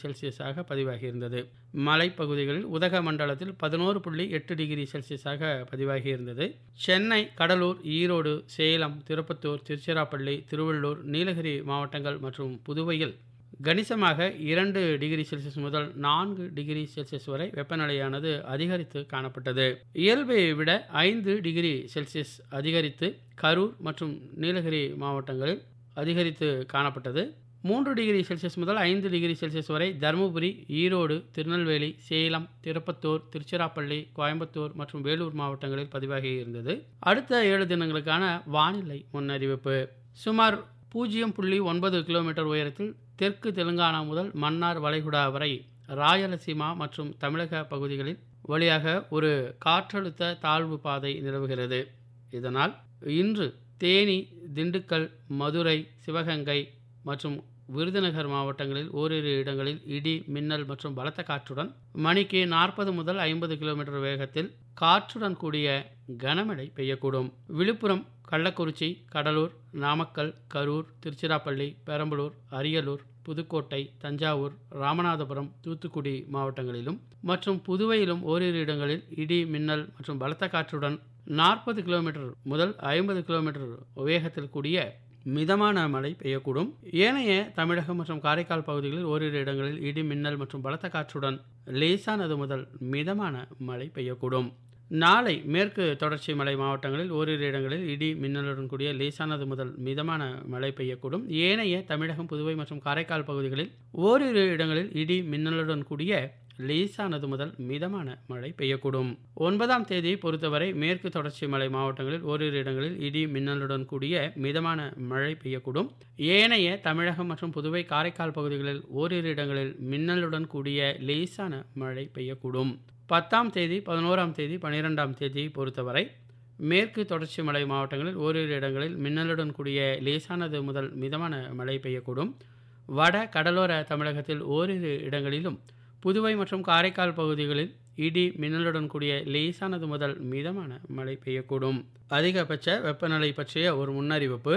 செல்சியஸாக பதிவாகியிருந்தது மலைப்பகுதிகளில் உதகமண்டலத்தில் பதினோரு புள்ளி எட்டு டிகிரி செல்சியஸாக பதிவாகியிருந்தது சென்னை கடலூர் ஈரோடு சேலம் திருப்பத்தூர் திருச்சிராப்பள்ளி திருவள்ளூர் நீலகிரி மாவட்டங்கள் மற்றும் புதுவையில் கணிசமாக இரண்டு டிகிரி செல்சியஸ் முதல் நான்கு டிகிரி செல்சியஸ் வரை வெப்பநிலையானது அதிகரித்து காணப்பட்டது இயல்பை விட ஐந்து டிகிரி செல்சியஸ் அதிகரித்து கரூர் மற்றும் நீலகிரி மாவட்டங்களில் அதிகரித்து காணப்பட்டது மூன்று டிகிரி செல்சியஸ் முதல் ஐந்து டிகிரி செல்சியஸ் வரை தருமபுரி ஈரோடு திருநெல்வேலி சேலம் திருப்பத்தூர் திருச்சிராப்பள்ளி கோயம்புத்தூர் மற்றும் வேலூர் மாவட்டங்களில் பதிவாகி இருந்தது அடுத்த ஏழு தினங்களுக்கான வானிலை முன்னறிவிப்பு சுமார் பூஜ்ஜியம் புள்ளி ஒன்பது கிலோமீட்டர் உயரத்தில் தெற்கு தெலுங்கானா முதல் மன்னார் வளைகுடா வரை ராயலசீமா மற்றும் தமிழக பகுதிகளில் வழியாக ஒரு காற்றழுத்த தாழ்வு பாதை நிலவுகிறது இதனால் இன்று தேனி திண்டுக்கல் மதுரை சிவகங்கை மற்றும் விருதுநகர் மாவட்டங்களில் ஓரிரு இடங்களில் இடி மின்னல் மற்றும் பலத்த காற்றுடன் மணிக்கு நாற்பது முதல் ஐம்பது கிலோமீட்டர் வேகத்தில் காற்றுடன் கூடிய கனமழை பெய்யக்கூடும் விழுப்புரம் கள்ளக்குறிச்சி கடலூர் நாமக்கல் கரூர் திருச்சிராப்பள்ளி பெரம்பலூர் அரியலூர் புதுக்கோட்டை தஞ்சாவூர் ராமநாதபுரம் தூத்துக்குடி மாவட்டங்களிலும் மற்றும் புதுவையிலும் ஓரிரு இடங்களில் இடி மின்னல் மற்றும் பலத்த காற்றுடன் நாற்பது கிலோமீட்டர் முதல் ஐம்பது கிலோமீட்டர் வேகத்தில் கூடிய மிதமான மழை பெய்யக்கூடும் ஏனைய தமிழகம் மற்றும் காரைக்கால் பகுதிகளில் ஓரிரு இடங்களில் இடி மின்னல் மற்றும் பலத்த காற்றுடன் லேசானது முதல் மிதமான மழை பெய்யக்கூடும் நாளை மேற்கு தொடர்ச்சி மலை மாவட்டங்களில் ஓரிரு இடங்களில் இடி மின்னலுடன் கூடிய லேசானது முதல் மிதமான மழை பெய்யக்கூடும் ஏனைய தமிழகம் புதுவை மற்றும் காரைக்கால் பகுதிகளில் ஓரிரு இடங்களில் இடி மின்னலுடன் கூடிய லேசானது முதல் மிதமான மழை பெய்யக்கூடும் ஒன்பதாம் தேதி பொறுத்தவரை மேற்கு தொடர்ச்சி மலை மாவட்டங்களில் ஓரிரு இடங்களில் இடி மின்னலுடன் கூடிய மிதமான மழை பெய்யக்கூடும் ஏனைய தமிழகம் மற்றும் புதுவை காரைக்கால் பகுதிகளில் ஓரிரு இடங்களில் மின்னலுடன் கூடிய லேசான மழை பெய்யக்கூடும் பத்தாம் தேதி பதினோராம் தேதி பனிரெண்டாம் தேதி பொறுத்தவரை மேற்கு தொடர்ச்சி மலை மாவட்டங்களில் ஓரிரு இடங்களில் மின்னலுடன் கூடிய லேசானது முதல் மிதமான மழை பெய்யக்கூடும் வட கடலோர தமிழகத்தில் ஓரிரு இடங்களிலும் புதுவை மற்றும் காரைக்கால் பகுதிகளில் இடி மின்னலுடன் கூடிய லேசானது முதல் மிதமான மழை பெய்யக்கூடும் அதிகபட்ச வெப்பநிலை பற்றிய ஒரு முன்னறிவிப்பு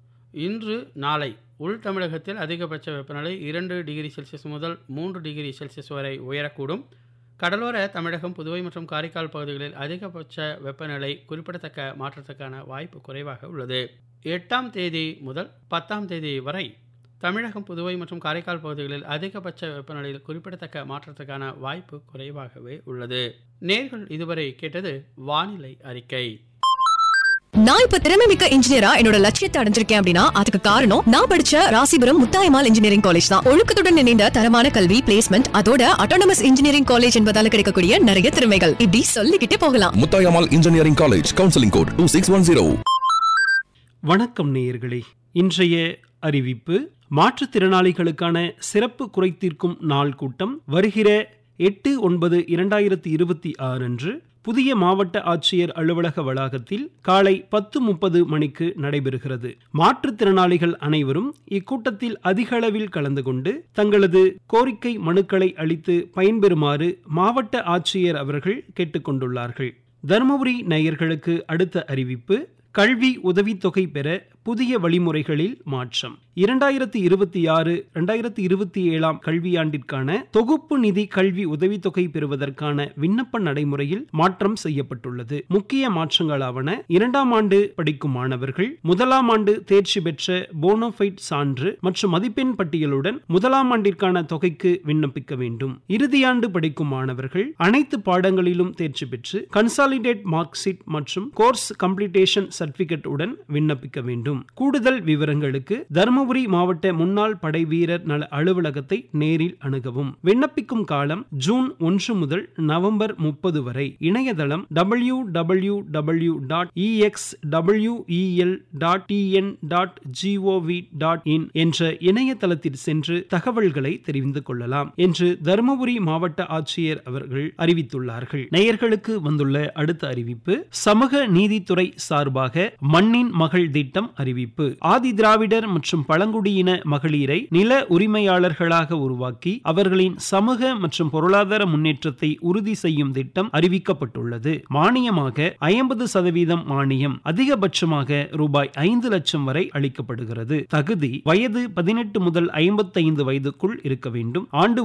இன்று நாளை உள் தமிழகத்தில் அதிகபட்ச வெப்பநிலை இரண்டு டிகிரி செல்சியஸ் முதல் மூன்று டிகிரி செல்சியஸ் வரை உயரக்கூடும் கடலோர தமிழகம் புதுவை மற்றும் காரைக்கால் பகுதிகளில் அதிகபட்ச வெப்பநிலை குறிப்பிடத்தக்க மாற்றத்துக்கான வாய்ப்பு குறைவாக உள்ளது எட்டாம் தேதி முதல் பத்தாம் தேதி வரை தமிழகம் புதுவை மற்றும் காரைக்கால் பகுதிகளில் அதிகபட்ச வெப்பநிலையில் குறிப்பிடத்தக்க மாற்றத்துக்கான வாய்ப்பு குறைவாகவே உள்ளது நேர்கள் இதுவரை கேட்டது வானிலை அறிக்கை நான் இப்ப திறமை மிக்க இன்ஜினியரா என்னோட லட்சியத்தை அடைஞ்சிருக்கேன் அப்படின்னா அதுக்கு காரணம் நான் படிச்ச ராசிபுரம் முத்தாயமால் இன்ஜினியரிங் காலேஜ் தான் ஒழுக்கத்துடன் இணைந்த தரமான கல்வி பிளேஸ்மெண்ட் அதோட அட்டானமஸ் இன்ஜினியரிங் காலேஜ் என்பதால கிடைக்கக்கூடிய நிறைய திறமைகள் இப்படி சொல்லிக்கிட்டே போகலாம் Muthayammal engineering college counselling code two six one zero வணக்கம் நேயர்களே இன்றைய அறிவிப்பு மாற்றுத்திறனாளிகளுக்கான சிறப்பு குறைதீர்க்கும் நாள் கூட்டம் வருகிற எட்டு ஒன்பது இரண்டாயிரத்தி இருபத்தி ஆறு அன்று புதிய மாவட்ட ஆட்சியர் அலுவலக வளாகத்தில் காலை பத்து முப்பது மணிக்கு நடைபெறுகிறது மாற்றுத்திறனாளிகள் அனைவரும் இக்கூட்டத்தில் அதிக அளவில் கலந்து கொண்டு தங்களது கோரிக்கை மனுக்களை அளித்து பயன்பெறுமாறு மாவட்ட ஆட்சியர் அவர்கள் கேட்டுக்கொண்டுள்ளார்கள் தருமபுரி நேயர்களுக்கு அடுத்த அறிவிப்பு கல்வி உதவித்தொகை பெற புதிய வழிமுறைகளில் மாற்றம் இரண்டாயிரத்தி இருபத்தி ஆறு இரண்டாயிரத்தி இருபத்தி ஏழாம் கல்வியாண்டிற்கான தொகுப்பு நிதி கல்வி உதவித்தொகை பெறுவதற்கான விண்ணப்ப நடைமுறையில் மாற்றம் செய்யப்பட்டுள்ளது முக்கிய மாற்றங்களாவன இரண்டாம் ஆண்டு படிக்கும் மாணவர்கள் முதலாம் ஆண்டு தேர்ச்சி பெற்ற போனோஃபைட் சான்று மற்றும் மதிப்பெண் பட்டியலுடன் முதலாம் ஆண்டிற்கான தொகைக்கு விண்ணப்பிக்க வேண்டும் இறுதியாண்டு படிக்கும் மாணவர்கள் அனைத்து பாடங்களிலும் தேர்ச்சி பெற்று கன்சாலிடேட் மார்க் ஷீட் மற்றும் கோர்ஸ் கம்ப்ளீட்டேஷன் சர்டிபிகேட் உடன் விண்ணப்பிக்க வேண்டும் கூடுதல் விவரங்களுக்கு தருமபுரி மாவட்ட முன்னாள் படை வீரர் நல அலுவலகத்தை நேரில் அணுகவும் விண்ணப்பிக்கும் காலம் ஜூன் ஒன்று முதல் நவம்பர் முப்பது வரை இணையதளம் W W W dot EX WEL dot TN dot GOV dot in என்ற இணையதளத்தில் சென்று தகவல்களை தெரிந்து கொள்ளலாம் என்று தருமபுரி மாவட்ட ஆட்சியர் அவர்கள் அறிவித்துள்ளார்கள் நேயர்களுக்கு வந்துள்ள அடுத்த அறிவிப்பு சமூக நீதித்துறை சார்பாக மண்ணின் மகள் திட்டம் அறிவிப்பு ஆதி திராவிடர் மற்றும் பழங்குடியின மகளிரை நில உரிமையாளர்களாக உருவாக்கி அவர்களின் சமூக மற்றும் பொருளாதார முன்னேற்றத்தை உறுதி செய்யும் திட்டம் அறிவிக்கப்பட்டுள்ளது மானியமாக ஐம்பது சதவீதம் மானியம் அதிகபட்சமாக ரூபாய் ஐந்து லட்சம் வரை அளிக்கப்படுகிறது தகுதி வயது பதினெட்டு முதல் ஐம்பத்தைந்து வயதுக்குள் இருக்க வேண்டும் ஆண்டு